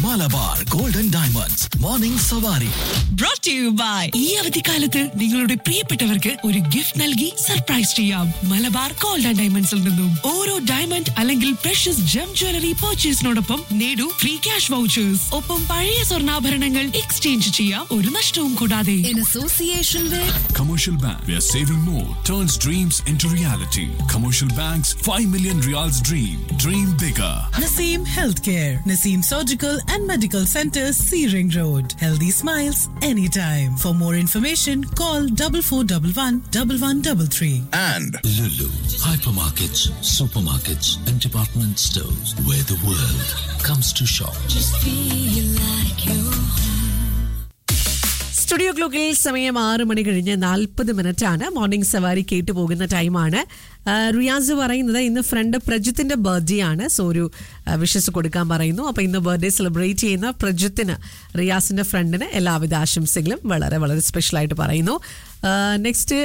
Malabar golden diamonds morning സവാരി brought to you by ഈ അവധിക്കാലത്ത് നിങ്ങളുടെ പ്രിയപ്പെട്ടവർക്ക് ഒരു ഗിഫ്റ്റ് നൽകി സർപ്രൈസ് ചെയ്യാം മലബാർ ഗോൾഡ് ആൻഡ് ഡയമണ്ട്സിൽ നിന്നും ഓരോ ഡയമണ്ട് അല്ലെങ്കിൽ പ്രഷ്യസ് ജം ജ്വല്ലറി പർച്ചേസിനോടൊപ്പം നേടൂ ഫ്രീ ക്യാഷ് വൗച്ചേഴ്സ് ഒപ്പം പഴയ സ്വർണ്ണാഭരണങ്ങൾ എക്സ്ചേഞ്ച് ചെയ്യാം ഒരു നഷ്ടവും കൂടാതെ in association with Commercial Bank, where saving more turns dreams into reality. Commercial Bank's 5 million reals dream. Dream bigger. Naseem Healthcare, Naseem Surgical and Medical Center, Searing Road. Healthy smiles anytime. For more information, call double four double one double one double three. and Lulu, hypermarkets, supermarkets, and department stores where the world comes to shop. Studio ക്ലോക്കിൽ സമയം ആറ് മണി കഴിഞ്ഞ് നാൽപ്പത് minute ആണ് morning സവാരി കേട്ടു പോകുന്ന ടൈമാണ് ആ, റിയാസ് പറയുന്നത് ഇന്ന് ഫ്രണ്ട് പ്രജിത്തിന്റെ ബർത്ത്ഡേ ആണ് സോ ഒരു വിഷസ് കൊടുക്കാൻ പറയുന്നു അപ്പൊ ഇന്ന് ബർത്ത്ഡേ സെലിബ്രേറ്റ് ചെയ്യുന്ന പ്രജിത്തിന് റിയാസിന്റെ ഫ്രണ്ടിന് എല്ലാവിധ ആശംസകളും വളരെ വളരെ സ്പെഷ്യൽ ആയിട്ട് പറയുന്നു next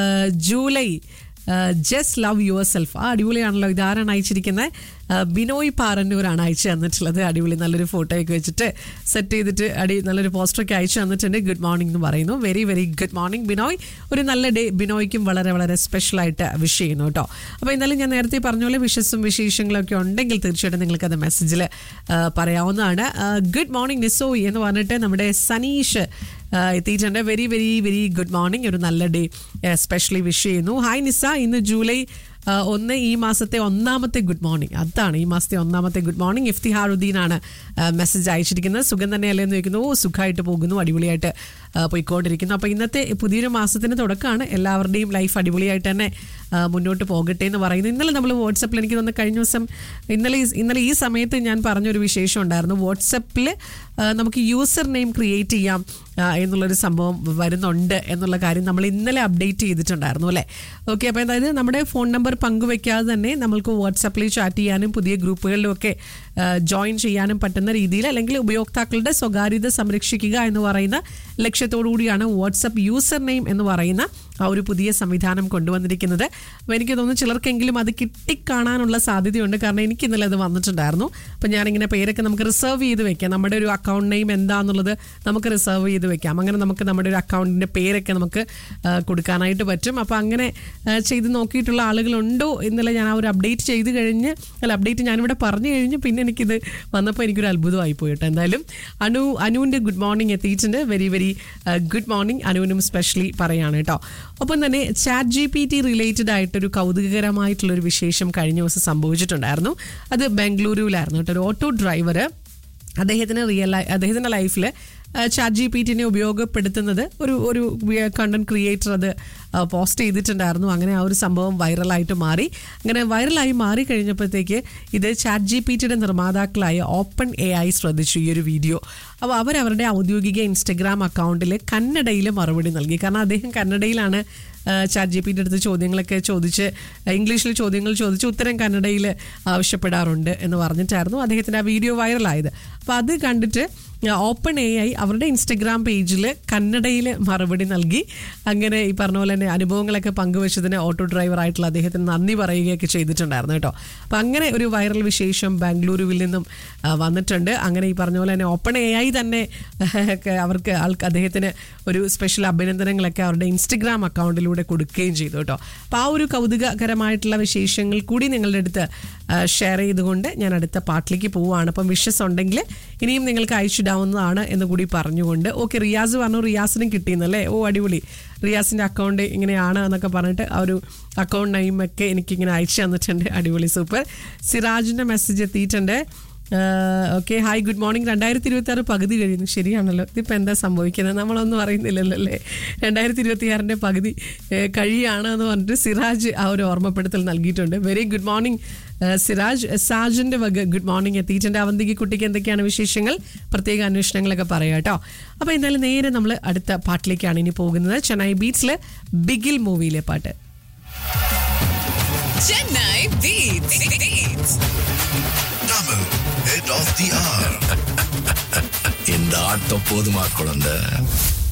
July just love yourself ആ അടിപൊളിയാണല്ലോ ഇതാരാണ് അയച്ചിരിക്കുന്നത് ആ, ബിനോയ് പാറന്നൂരാണ് അയച്ചു തന്നിട്ടുള്ളത് അടിപൊളി നല്ലൊരു ഫോട്ടോയൊക്കെ വെച്ചിട്ട് സെറ്റ് ചെയ്തിട്ട് അടി നല്ലൊരു പോസ്റ്ററൊക്കെ അയച്ചു തന്നിട്ടുണ്ട് ഗുഡ് മോർണിംഗ് എന്ന് പറയുന്നു very very good morning Binoy ഒരു നല്ല ഡേ ബിനോയ്ക്കും വളരെ വളരെ സ്പെഷ്യൽ ആയിട്ട് വിഷ് ചെയ്യുന്നു കേട്ടോ അപ്പോൾ എന്തായാലും ഞാൻ നേരത്തെ പറഞ്ഞ പോലെ വിഷസും വിശേഷങ്ങളും ഒക്കെ ഉണ്ടെങ്കിൽ തീർച്ചയായിട്ടും നിങ്ങൾക്ക് അത് മെസ്സേജിൽ പറയാവുന്നതാണ് ഗുഡ് മോർണിംഗ് നിസോയ് എന്ന് പറഞ്ഞിട്ട് നമ്മുടെ സനീഷ് ആ, എത്തിയിട്ടുണ്ട് very very very good morning ഒരു നല്ല ഡേ സ്പെഷ്യലി വിഷ് ചെയ്യുന്നു ഹായ് നിസ ഇന്ന് ജൂലൈ ആ, ഒന്ന് ഈ മാസത്തെ ഒന്നാമത്തെ ഗുഡ് മോർണിംഗ് അതാണ് ഈ മാസത്തെ ഒന്നാമത്തെ ഗുഡ് മോർണിംഗ് ഇഫ്തിഹാറുദ്ദീൻ ആണ് മെസ്സേജ് അയച്ചിരിക്കുന്നത് സുഖം തന്നെയല്ലേ എന്ന് ചോദിക്കുന്നു ഓ സുഖമായിട്ട് പോകുന്നു അടിപൊളിയായിട്ട് ആ, പോയിക്കൊണ്ടിരിക്കുന്നു അപ്പോൾ ഇന്നത്തെ പുതിയൊരു മാസത്തിന് തുടക്കമാണ് എല്ലാവരുടെയും ലൈഫ് അടിപൊളിയായിട്ട് തന്നെ ആ, മുന്നോട്ട് പോകട്ടെ എന്ന് പറയുന്നു ഇന്നലെ നമ്മൾ വാട്സപ്പിൽ എനിക്ക് തോന്നുന്നു കഴിഞ്ഞ ദിവസം ഇന്നലെ ഈ- ഇന്നലെ ഈ സമയത്ത് ഞാൻ പറഞ്ഞൊരു വിശേഷം ഉണ്ടായിരുന്നു വാട്സപ്പിൽ നമുക്ക് യൂസർ നെയിം ക്രിയേറ്റ് ചെയ്യാം ആ, എന്നുള്ളൊരു സംഭവം വരുന്നുണ്ട് എന്നുള്ള കാര്യം നമ്മൾ ഇന്നലെ അപ്ഡേറ്റ് ചെയ്തിട്ടുണ്ടായിരുന്നു അല്ലേ ഓക്കെ അപ്പോൾ അതായത് നമ്മുടെ ഫോൺ നമ്പർ പങ്കുവെക്കാതെ തന്നെ നമുക്ക് വാട്സപ്പിൽ ചാറ്റ് ചെയ്യാനും പുതിയ ഗ്രൂപ്പുകളിലുമൊക്കെ ജോയിൻ ചെയ്യാനും പറ്റുന്ന രീതിയിൽ അല്ലെങ്കിൽ ഉപയോക്താക്കളുടെ സ്വകാര്യത സംരക്ഷിക്കുക എന്ന് പറയുന്ന ലക്ഷ്യത്തോടു കൂടിയാണ് വാട്സപ്പ് യൂസർ നെയിം എന്ന് പറയുന്ന ആ ഒരു പുതിയ സംവിധാനം കൊണ്ടുവന്നിരിക്കുന്നത് അപ്പോൾ എനിക്ക് തോന്നുന്നു ചിലർക്കെങ്കിലും അത് കിട്ടിക്കാണാനുള്ള സാധ്യതയുണ്ട് കാരണം എനിക്ക് ഇന്നലെ അത് വന്നിട്ടുണ്ടായിരുന്നു അപ്പോൾ ഞാനിങ്ങനെ പേരൊക്കെ നമുക്ക് റിസർവ് ചെയ്ത് വെക്കാം നമ്മുടെ ഒരു അക്കൗണ്ട് നെയിം എന്താണെന്നുള്ളത് നമുക്ക് റിസർവ് ചെയ്ത് വെക്കാം അങ്ങനെ നമുക്ക് നമ്മുടെ ഒരു അക്കൗണ്ടിൻ്റെ പേരൊക്കെ നമുക്ക് ആ, കൊടുക്കാനായിട്ട് പറ്റും അപ്പോൾ അങ്ങനെ ആ, ചെയ്ത് നോക്കിയിട്ടുള്ള ആളുകളുണ്ടോ ഇന്നലെ ഞാൻ ആ ഒരു അപ്ഡേറ്റ് ചെയ്ത് കഴിഞ്ഞ് അല്ല അപ്ഡേറ്റ് ഞാനിവിടെ പറഞ്ഞു കഴിഞ്ഞ് പിന്നെ എനിക്കിത് വന്നപ്പോൾ എനിക്കൊരു അത്ഭുതമായി പോയിട്ട് എന്തായാലും അനു അനുവിൻ്റെ ഗുഡ് മോർണിംഗ് എത്തിയിട്ടുണ്ട് വെരി വെരി ഗുഡ് മോർണിംഗ് അനുവിനും സ്പെഷ്യലി പറയാണ് കേട്ടോ ഒപ്പം തന്നെ chat G P T related ആയിട്ടൊരു കൗതുകകരമായിട്ടുള്ളൊരു വിശേഷം കഴിഞ്ഞ ദിവസം സംഭവിച്ചിട്ടുണ്ടായിരുന്നു അത് ബാംഗ്ലൂരുവിലായിരുന്നു കേട്ടോ ഒരു ഓട്ടോ ഡ്രൈവർ അദ്ദേഹത്തിന് റിയൽ അദ്ദേഹത്തിൻ്റെ ലൈഫിൽ ചാറ്റ് ജി പി ടിനെ ഉപയോഗപ്പെടുത്തുന്നത് ഒരു ഒരു കണ്ടന്റ് ക്രിയേറ്റർ അത് പോസ്റ്റ് ചെയ്തിട്ടുണ്ടായിരുന്നു അങ്ങനെ ആ ഒരു സംഭവം വൈറലായിട്ട് മാറി അങ്ങനെ വൈറലായി മാറി കഴിഞ്ഞപ്പോഴത്തേക്ക് ഇത് ചാറ്റ് ജി പി ടിയുടെ നിർമ്മാതാക്കളായ ഓപ്പൺ എ ഐ ശ്രദ്ധിച്ചു ഈ ഒരു വീഡിയോ അപ്പോൾ അവരവരുടെ ഔദ്യോഗിക ഇൻസ്റ്റഗ്രാം അക്കൗണ്ടിൽ കന്നഡയിൽ മറുപടി നൽകി കാരണം അദ്ദേഹം കന്നഡയിലാണ് ചാറ്റ് ജി പിയുടെ അടുത്ത് ചോദ്യങ്ങളൊക്കെ ചോദിച്ച് ഇംഗ്ലീഷിൽ ചോദ്യങ്ങൾ ചോദിച്ച് ഉത്തരം കന്നഡയിൽ ആവശ്യപ്പെടാറുണ്ട് എന്ന് പറഞ്ഞിട്ടായിരുന്നു അദ്ദേഹത്തിൻ്റെ ആ വീഡിയോ വൈറലായത് അപ്പോൾ അത് കണ്ടിട്ട് ഓപ്പൺ എ ഐ അവരുടെ ഇൻസ്റ്റഗ്രാം പേജിൽ കന്നഡയിൽ മറുപടി നൽകി അങ്ങനെ ഈ പറഞ്ഞ പോലെ തന്നെ അനുഭവങ്ങളൊക്കെ പങ്കുവച്ചതിന് ഓട്ടോ ഡ്രൈവർ ആയിട്ടുള്ള അദ്ദേഹത്തിന് നന്ദി പറയുകയൊക്കെ ചെയ്തിട്ടുണ്ടായിരുന്നു കേട്ടോ അപ്പം അങ്ങനെ ഒരു വൈറൽ വിശേഷം ബാംഗ്ലൂരുവിൽ നിന്നും ആ, വന്നിട്ടുണ്ട് അങ്ങനെ ഈ പറഞ്ഞ പോലെ തന്നെ ഓപ്പൺ എ ഐ തന്നെ ഒക്കെ അവർക്ക് ആൾക്ക് അദ്ദേഹത്തിന് ഒരു സ്പെഷ്യൽ അഭിനന്ദനങ്ങളൊക്കെ അവരുടെ ഇൻസ്റ്റഗ്രാം അക്കൗണ്ടിലൂടെ കൊടുക്കുകയും ചെയ്തു കേട്ടോ അപ്പോൾ ആ ഒരു കൗതുകകരമായിട്ടുള്ള വിശേഷങ്ങൾ കൂടി നിങ്ങളുടെ അടുത്ത് ഷെയർ ചെയ്തുകൊണ്ട് ഞാൻ അടുത്ത പാട്ടിലേക്ക് പോവുകയാണ് അപ്പം വിഷസ് ഉണ്ടെങ്കിൽ ഇനിയും നിങ്ങൾക്ക് അയച്ചിടാവുന്നതാണ് എന്ന് കൂടി പറഞ്ഞുകൊണ്ട് ഓക്കെ റിയാസ് പറഞ്ഞു റിയാസിനും കിട്ടിയെന്നല്ലേ ഓ അടിപൊളി റിയാസിൻ്റെ അക്കൗണ്ട് ഇങ്ങനെയാണ് എന്നൊക്കെ പറഞ്ഞിട്ട് ആ ഒരു അക്കൗണ്ട് നെയിമൊക്കെ എനിക്കിങ്ങനെ അയച്ചു തന്നിട്ടുണ്ട് അടിപൊളി സൂപ്പർ സിറാജിൻ്റെ മെസ്സേജ് എത്തിയിട്ടുണ്ട് ഓക്കെ ഹായ് ഗുഡ് മോർണിംഗ് രണ്ടായിരത്തി ഇരുപത്തി ആറ് പകുതി കഴിയുന്നു ശരിയാണല്ലോ ഇതിപ്പോൾ എന്താ സംഭവിക്കുന്നത് നമ്മളൊന്നും അറിയുന്നില്ലല്ലോ അല്ലേ രണ്ടായിരത്തി ഇരുപത്തി ആറിൻ്റെ പകുതി ഏഹ്, കഴിയാണ് എന്ന് പറഞ്ഞിട്ട് സിറാജ് ആ ഒരു ഓർമ്മപ്പെടുത്തൽ നൽകിയിട്ടുണ്ട് വെരി ഗുഡ് മോർണിംഗ് സിറാജ് സാജിൻ്റെ വക ഗുഡ് മോർണിംഗ് എത്തിയിട്ടുണ്ട് അവന്തിക്ക് കുട്ടിക്ക് എന്തൊക്കെയാണ് വിശേഷങ്ങൾ പ്രത്യേക അന്വേഷണങ്ങളൊക്കെ പറയാം കേട്ടോ അപ്പോൾ എന്തായാലും നേരെ നമ്മൾ അടുത്ത പാട്ടിലേക്കാണ് ഇനി പോകുന്നത് ചെന്നൈ ബീച്ചിൽ ബിഗിൽ മൂവിയിലെ പാട്ട് Chennai Beats. Beats. Tamil head of the hour. இந்த ஆட்டம் போதுமா குழந்தை